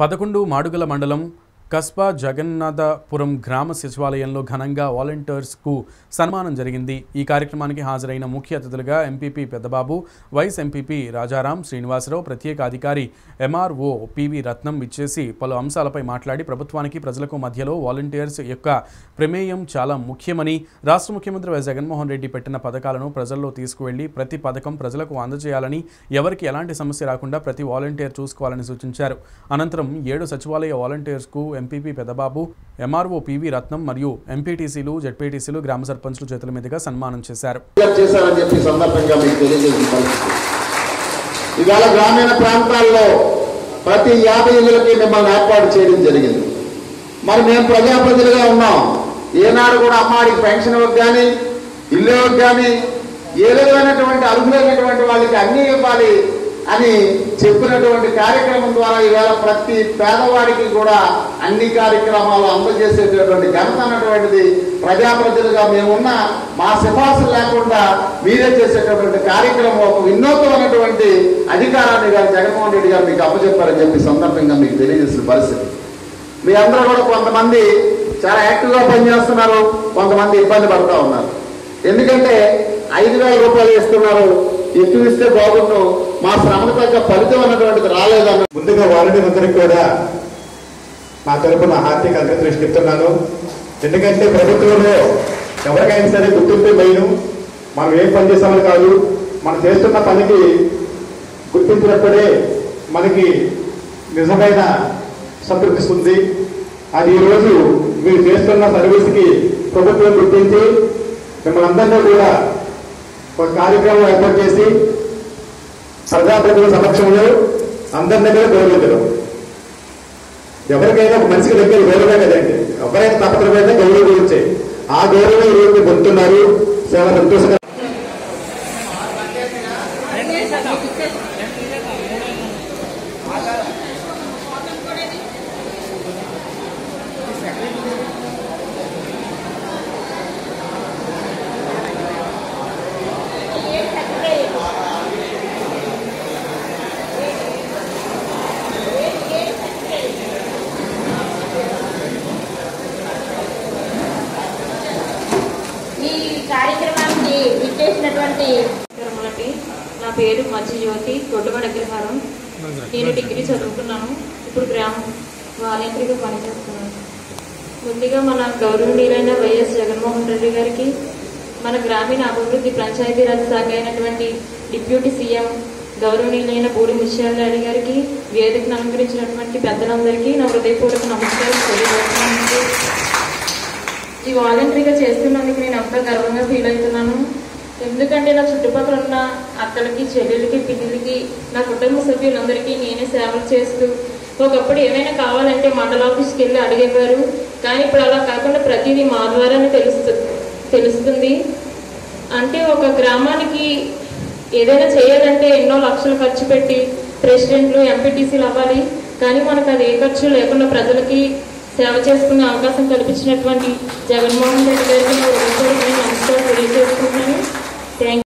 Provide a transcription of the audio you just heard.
పదకొండు మాడుగుల మండలం కస్బా జగన్నాథపురం గ్రామ సచివాలయంలో ఘనంగా వాలంటీర్స్కు సన్మానం జరిగింది ఈ కార్యక్రమానికి హాజరైన ముఖ్య అతిథులుగా MPP Peddababu vice MPP Rajaram Srinivasarao ప్రత్యేక అధికారి ఎంఆర్ఓ పివి రత్నం ఇచ్చేసి పలు అంశాలపై మాట్లాడి ప్రభుత్వానికి ప్రజలకు మధ్యలో వాలంటీర్స్ యొక్క ప్రమేయం చాలా ముఖ్యమని రాష్ట్ర ముఖ్యమంత్రి వైఎస్ జగన్మోహన్ రెడ్డి పెట్టిన పథకాలను ప్రజల్లో తీసుకువెళ్లి ప్రతి పథకం ప్రజలకు అందజేయాలని ఎవరికి ఎలాంటి సమస్య రాకుండా ప్రతి వాలంటీర్ చూసుకోవాలని సూచించారు అనంతరం ఏడు సచివాలయ వాలంటీర్స్కు MPP Peddababu MRO PV Ratnam మరియు ఎంపీటీసీలు జెడ్పీటీసీలు గ్రామ సర్పంచ్ల చేతుల మీదుగా సన్మానం చేశారు క్లియర్ చేశారని చెప్పి ఈ సందర్భంగా మీకు తెలియజేసిన పరిస్థితి ఇవాళ గ్రామీణ ప్రాంతాల్లో ప్రతి యాభై ఇళ్ళకి మిమ్మల్ని ఏర్పాటు చేయడం జరిగింది మరి మేము ప్రజాప్రతినిధిగా ఉన్నాం ఏనాడు కూడా అమ్మాడికి పెన్షన్ ఇవ్వకు కానీ ఇల్లు ఇవ్వకు కానీ ఏ విధమైనటువంటి అర్హులైనటువంటి వాళ్ళకి అన్నీ ఇవ్వాలి అని చెప్పినటువంటి కార్యక్రమం ద్వారా ఈవేళ ప్రతి పేదవాడికి కూడా అన్ని కార్యక్రమాలు అందజేసేటటువంటి ఘనత అన్నటువంటిది ప్రజాప్రతినిధిగా మేమున్న మా సిఫార్సు లేకుండా మీరే చేసేటటువంటి కార్యక్రమం ఒక వినూత్నమైనటువంటి అధికారాన్ని గారు జగన్మోహన్ రెడ్డి గారు మీకు అప్పచెప్పారని చెప్పి ఈ సందర్భంగా మీకు తెలియజేసిన పరిస్థితి మీ అందరూ కూడా కొంతమంది చాలా యాక్టివ్గా పనిచేస్తున్నారు కొంతమంది ఇబ్బంది పడుతూ ఉన్నారు ఎందుకంటే ఐదు వేల రూపాయలు ఇస్తున్నారు ఎక్కువ ఇస్తే బాగుండు మా శ్రమకు తగ్గ ఫలితం అన్నటువంటిది రాలేదన్న ముందుగా వాలంటీర్ అందరికి కూడా నా తరపున హార్దిక అభినందనలు చెప్తున్నాను ఎందుకంటే ప్రభుత్వంలో ఎవరికైనా సరే గుర్తింపు మెయిన్ మనం ఏం పని చేసామని కాదు మనం చేస్తున్న పనికి గుర్తించినప్పుడే మనకి నిజమైన సంతృప్తి ఇస్తుంది అది ఈరోజు మీరు చేస్తున్న సర్వీస్కి ప్రభుత్వం గుర్తించి మిమ్మల్ని అందరినీ కూడా ఒక కార్యక్రమం ఏర్పాటు చేసి ప్రజాప్రతినిధుల సమక్షంలో అందరి దగ్గర గౌరవించడం ఎవరికైనా ఒక మనిషికి దగ్గర గౌరవమే కదండి ఎవరైనా తప్పనిసరిగా గౌరవం గురించే ఆ గౌరవం ఈ రోజు పొందుతున్నారు చాలా సంతోషంగా ఈ కార్యక్రమానికి విచ్చేసినటువంటి నమస్కారములండి నా పేరు మధ్య జ్యోతి తొడ్డుగడ అగ్రహారం నేను డిగ్రీ చదువుకున్నాను ఇప్పుడు గ్రామ వాలంటరీగా పనిచేస్తున్నాను ముందుగా మన గౌరవనీయులైన వైఎస్ జగన్మోహన్ రెడ్డి గారికి మన గ్రామీణ అభివృద్ధి పంచాయతీరాజ్ శాఖ అయినటువంటి డిప్యూటీ సీఎం గౌరవనీయులైన పూడి ముత్యాలరెడ్డి గారికి వేదికను అలంకరించినటువంటి పెద్దలందరికీ నా హృదయపూర్వక నమస్కారం తెలియజేస్తున్నాను ఈ వాలంటరీగా చేస్తున్నందుకు నేను ఎంతో గర్వంగా ఫీల్ అవుతున్నాను ఎందుకంటే నా చుట్టుపక్కల ఉన్న అత్తలకి చెల్లెలకి పిల్లలకి నా కుటుంబ సభ్యులందరికీ నేనే సేవలు చేస్తూ ఒకప్పుడు ఏమైనా కావాలంటే మండల ఆఫీస్కి వెళ్ళి అడిగేవారు కానీ ఇప్పుడు అలా కాకుండా ప్రతిదీ మా ద్వారానే తెలుస్తు తెలుస్తుంది అంటే ఒక గ్రామానికి ఏదైనా చేయాలంటే ఎన్నో లక్షలు ఖర్చు పెట్టి ప్రెసిడెంట్లు ఎంపీటీసీలు అవ్వాలి కానీ మనకు అది ఏ ఖర్చు లేకుండా ప్రజలకి సేవ చేసుకునే అవకాశం కల్పించినటువంటి జగన్మోహన్ రెడ్డి గారికి నా హృదయపూర్వకమైన నమస్కారం తెలియజేసుకుంటున్నాను థ్యాంక్